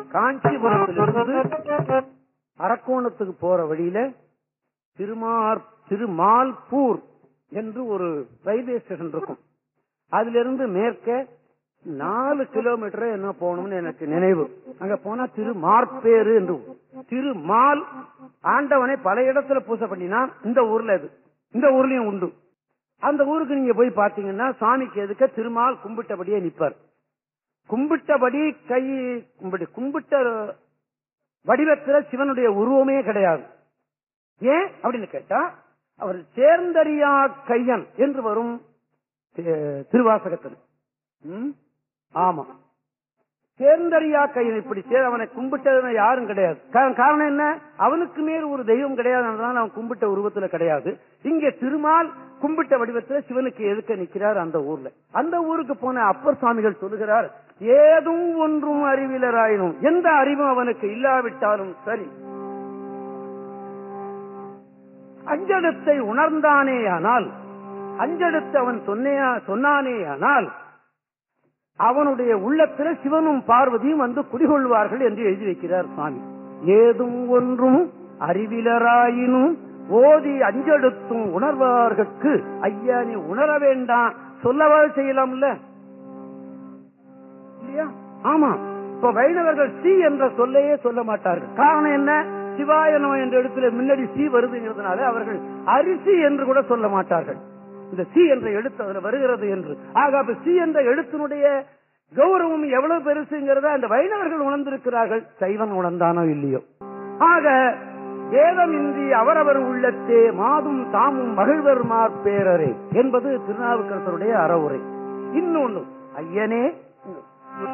காஞ்சிபுரத்திலிருந்து அரக்கோணத்துக்கு போற வழியில திருமார் திருமால்பூர் என்று ஒரு ரயில்வே ஸ்டேஷன் இருக்கும் அதுல இருந்து மேற்க நாலு கிலோமீட்டர் என்ன போகணும்னு எனக்கு நினைவு அங்க போனா திருமார்பேரு என்று ஊர். திருமால் ஆண்டவனை பல இடத்துல பூசை பண்ணினா இந்த ஊர்ல இது இந்த ஊர்லயும் உண்டு அந்த ஊருக்கு நீங்க போய் பாத்தீங்கன்னா சாமிக்கு எதுக்க திருமால் கும்பிட்டபடியே நிப்பார் கும்பிட்டபடி கை கும்பிட்டு கும்பிட்ட வடிவத்துல சிவனுடைய உருவமே கிடையாது ஏன் அப்படின்னு கேட்டா அவர் சேர்ந்தறியா கையன் என்று வரும் தி- திருவாசகத்தில் ம்? ஆமா சேர்ந்தறியா கையன் இப்படி சேர் அவனை கும்பிட்டது யாரும் கிடையாது கா- காரணம் என்ன அவனுக்கு மேல் ஒரு தெய்வம் கிடையாது அதனால அவன் கும்பிட்ட உருவத்துல கிடையாது இங்க திருமால் கும்பிட்ட வடிவத்துல சிவனுக்கு எதுக்க நிக்கிறார் அந்த ஊர்ல அந்த ஊருக்கு போன அப்பர் சுவாமிகள் சொல்லுகிறார் ஏதும் ஒன்றும் அறிவிலராயினும் எந்த அறிவும் அவனுக்கு இல்லாவிட்டாலும் சரி அஞ்செழுத்தை உணர்ந்தானேயானால் அஞ்செழுத்து அவன் சொன்னேயா சொன்னானேயானால் அவனுடைய உள்ளத்துல சிவனும் பார்வதியும் வந்து குடிகொள்வார்கள் என்று எழுதி வைக்கிறார் சுவாமி ஏதும் ஒன்றும் அறிவிலராயினும் ஓதி அஞ்செடுத்தும் உணர்வார்கட்கு ஐயா நீ உணர வேண்டாம் சொல்லவா செய்யலாம்ல இல்லையா ஆமா இப்ப வைணவர்கள் சி என்ற சொல்லையே சொல்ல மாட்டார்கள் காரணம் என்ன சிவாய நம என்ற இடத்துல முன்னாடி சி வருதுங்கிறதுனால அவர்கள் அரிசி என்று கூட சொல்ல மாட்டார்கள் இந்த சி என்ற எழுத்து அதுல வருகிறது என்று ஆக அப்ப சி என்ற எழுத்தினுடைய கௌரவம் எவ்வளவு பெருசுங்கிறத அந்த வைணவர்கள் உணர்ந்திருக்கிறார்கள் சைவன் உணர்ந்தானோ இல்லையோ ஆக வேதமின்றி அவரவர் உள்ளத்தே மாதும் தாமும் மகிழ்வர் மார்பேரரே என்பது திருநாவுக்கரசருடைய அறவுரை இன்னொன்னு ஐயனே